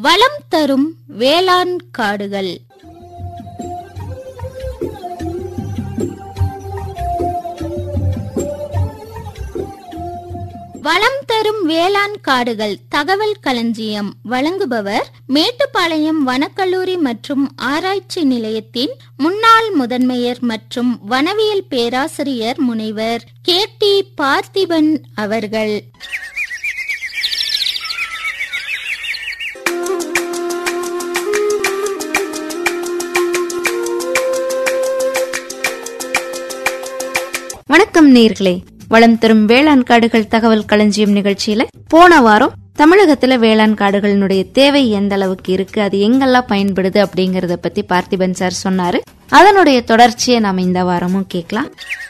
வளம் தரும் வேளாண் காடுகள் வளம் தரும் வேளாண் காடுகள் தகவல் களஞ்சியம் வழங்குபவர் மேட்டுப்பாளையம் வனக்கல்லூரி மற்றும் ஆராய்ச்சி நிலையத்தின் முன்னாள் முதன்மையர் மற்றும் வனவியல் பேராசிரியர் முனைவர் கே டி பார்த்திபன் அவர்கள் வணக்கம் நேர்களே வளம் தரும் வேளாண் காடுகள் தகவல் களஞ்சியம் நிகழ்ச்சியில போன வாரம் தமிழகத்துல வேளாண் காடுகளினுடைய தேவை எந்த அளவுக்கு இருக்கு அது எங்கெல்லாம் பயன்படுது அப்படிங்கறத பத்தி பார்த்திபன் சார் சொன்னாரு அதனுடைய தொடர்ச்சியை நாம இந்த வாரமும் கேட்கலாம்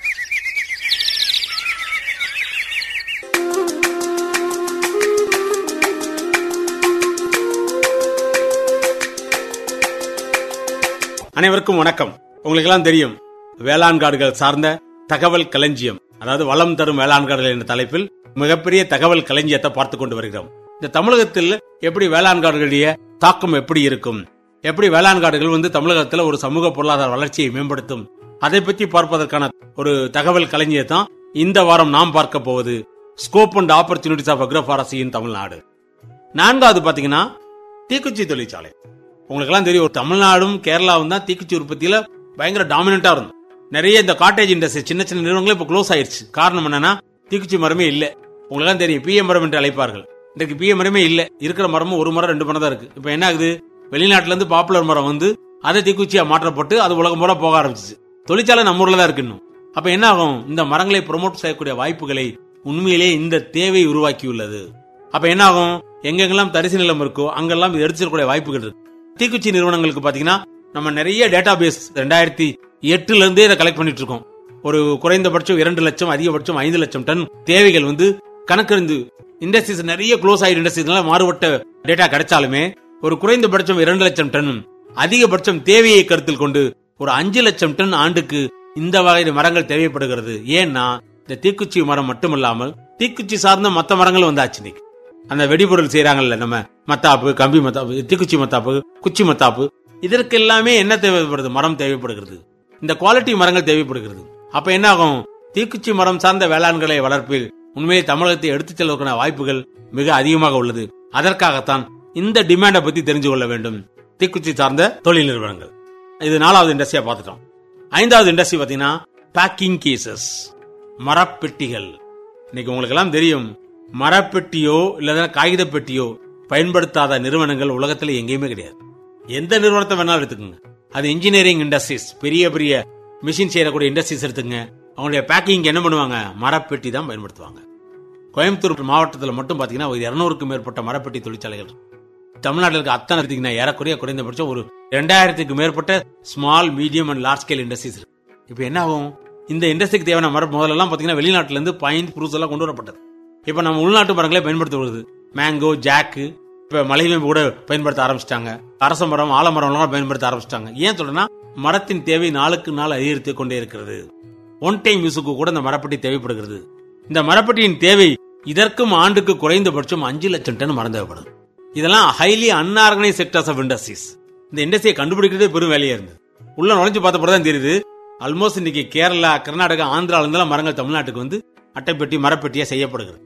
அனைவருக்கும் வணக்கம் உங்களுக்கு எல்லாம் தெரியும் வேளாண் காடுகள் சார்ந்த தகவல் களஞ்சியம் அதாவது வளம் தரும் வேளாண் காடுகள் என்ற தலைப்பில் மிகப்பெரிய தகவல் களஞ்சியத்தை பார்த்து கொண்டு வருகிறோம் இந்த தமிழகத்தில் எப்படி வேளாண் காடுகளுடைய தாக்கம் எப்படி இருக்கும் எப்படி வேளாண் காடுகள் வந்து தமிழகத்தில் ஒரு சமூக பொருளாதார வளர்ச்சியை மேம்படுத்தும் அதை பற்றி பார்ப்பதற்கான ஒரு தகவல் களஞ்சியத்தான் இந்த வாரம் நாம் பார்க்க போவது scope and opportunities of agroforestry in Tamil Nadu நான்காவது பாத்தீங்கன்னா தீக்குச்சி தொழிற்சாலை உங்களுக்கு எல்லாம் தெரியும் ஒரு தமிழ்நாடும் கேரளாவும் தான் தீக்குச்சி உற்பத்தியில பயங்கர டாமினண்டா இருந்தது நிறைய இந்த காட்டேஜ் இண்டஸ்ட்ரி சின்ன சின்ன நிறுவனங்களே இப்ப க்ளோஸ் ஆயிருச்சு காரணம் என்னன்னா தீக்குச்சி மரமே இல்ல உங்களுக்கு எல்லாம் தெரியும் பிஎம் மரம் என்று அழைப்பார்கள் இன்றைக்கு பிஎம் மரமே இல்ல இருக்கிற மரமும் ஒரு மரம் ரெண்டு மரம் தான் இருக்கு இப்ப என்ன ஆகுது வெளிநாட்டுல இருந்து பாப்புலர் மரம் வந்து அதை தீக்குச்சியா மாற்றப்பட்டு அது உலகம் பூரா போக ஆரம்பிச்சிச்சு தொழிற்சாலை நம்ம ஊர்ல தான் இருக்கு இன்னும் அப்ப என்ன ஆகும் இந்த மரங்களை ப்ரொமோட் செய்யக்கூடிய வாய்ப்புகளை உண்மையிலே இந்த தேவை உருவாக்கியுள்ளது அப்ப என்ன ஆகும் எங்கெங்கெல்லாம் தரிசு நிலம் இருக்கோ அங்கெல்லாம் இது எடுத்து செல்லக்கூடிய வாய்ப்புகள் இருக்கு தீக்குச்சி நிறுவனங்களுக்கு பாத்தீங்கன்னா நம்ம நிறைய டேட்டா பேஸ் ரெண்டாயிரத்தி எட்டுல இருந்தே இதை கலெக்ட் பண்ணிட்டு இருக்கோம் ஒரு குறைந்தபட்சம் இரண்டு லட்சம் அதிகபட்சம் ஐந்து லட்சம் டன் தேவைகள் வந்து கணக்கறிந்து இண்டஸ்ட்ரீஸ் நிறைய க்ளோஸ் ஆயிடு இண்டஸ்ட்ரீஸ்னால மாறுபட்ட டேட்டா கிடைச்சாலுமே ஒரு குறைந்தபட்சம் இரண்டு லட்சம் டன்னும் அதிகபட்சம் தேவையை கருத்தில் கொண்டு ஒரு அஞ்சு லட்சம் டன் ஆண்டுக்கு இந்த வகை மரங்கள் தேவைப்படுகிறது ஏன்னா இந்த தீக்குச்சி மரம் மட்டுமல்லாமல் தீக்குச்சி சார்ந்த மத்த மரங்கள் வந்தாச்சு இன்னைக்கு அந்த வெடிபொருள் செய்யறாங்கல்ல நம்ம மத்தாப்பு கம்பி மத்தாப்பு தீக்குச்சி மத்தாப்பு குச்சி மத்தாப்பு இதற்கு எல்லாமே என்ன தேவைப்படுது மரம் தேவைப்படுகிறது இந்த குவாலிட்டி மரங்கள் தேவைப்படுகிறது அப்ப என்ன ஆகும் தீக்குச்சி மரம் சார்ந்த வேளாண்களை வளர்ப்பில் உண்மையை தமிழகத்தை எடுத்துச் செல்வதற்கான வாய்ப்புகள் மிக அதிகமாக உள்ளது அதற்காகத்தான் இந்த டிமாண்டை பத்தி தெரிஞ்சு கொள்ள வேண்டும் தீக்குச்சி சார்ந்த தொழில் நிறுவனங்கள் இது நாலாவது இண்டஸ்ட்ரியா பார்த்துட்டோம் ஐந்தாவது இண்டஸ்ட்ரி பாத்தீங்கன்னா பேக்கிங் கேசஸ் மரப்பெட்டிகள் இன்னைக்கு உங்களுக்கு எல்லாம் தெரியும் மரப்பெட்டியோ இல்ல காகித பெட்டியோ பயன்படுத்தாத நிறுவனங்கள் உலகத்துல எங்கேயுமே கிடையாது எந்த நிறுவனத்தை வேணாலும் எடுத்துக்கோங்க அது இன்ஜினியரிங் இண்டஸ்ட்ரீஸ் பெரிய பெரிய மிஷின் செய்யக்கூடிய இண்டஸ்ட்ரீஸ் எடுத்துங்க அவங்களுடைய பேக்கிங் என்ன பண்ணுவாங்க மரப்பெட்டி தான் பயன்படுத்துவாங்க கோயம்புத்தூர் மாவட்டத்தில் மட்டும் பாத்தீங்கன்னா ஒரு இருநூறுக்கும் மேற்பட்ட மரப்பெட்டி தொழிற்சாலைகள் இருக்கு. தமிழ்நாட்டில் இருக்க அத்தனை எடுத்தீங்கன்னா ஏறக்குறைய குறைந்தபட்சம் ஒரு ரெண்டாயிரத்துக்கு மேற்பட்ட small medium and large scale industries இருக்கு இப்போ என்ன ஆகும் இந்த இண்டஸ்ட்ரிக்கு தேவையான மரம் முதல்ல எல்லாம் பாத்தீங்கன்னா வெளிநாட்டுல இருந்து பைன் ப்ரூஸ் எல்லாம் கொண்டு வரப்பட்டது இப்ப நம்ம உள்நாட்டு மரங்களே பயன்படுத்த வருது மேங்கோ ஜாக்கு இப்ப மலையிலும் கூட பயன்படுத்த ஆரம்பிச்சிட்டாங்க அரச மரம் ஆலமரம் எல்லாம் பயன்படுத்த ஆரம்பிச்சிட்டாங்க ஏன் சொல்றேன்னா மரத்தின் தேவை நாளுக்கு நாள் அதிகரித்து கொண்டே இருக்கிறது ஒன் டைம் யூஸுக்கு கூட இந்த மரப்பெட்டி தேவைப்படுகிறது இந்த மரப்பெட்டியின் தேவை இதற்கும் ஆண்டுக்கு குறைந்தபட்சம் அஞ்சு லட்சம் டன் மரம் தேவைப்படுது இதெல்லாம் highly unorganised sectors of industries இந்த இண்டஸ்ட்ரியை கண்டுபிடிக்கிறதே பெரும் வேலையா இருந்தது உள்ள நுழைஞ்சு பார்த்த பிறகு தான் தெரியுது ஆல்மோஸ்ட் இன்னைக்கு கேரளா கர்நாடகா ஆந்திரால இருந்தெல்லாம் மரங்கள் தமிழ்நாட்டுக்கு வந்து அட்டைப்பெட்டி மரப்பெட்டியா செய்யப்படுகிறது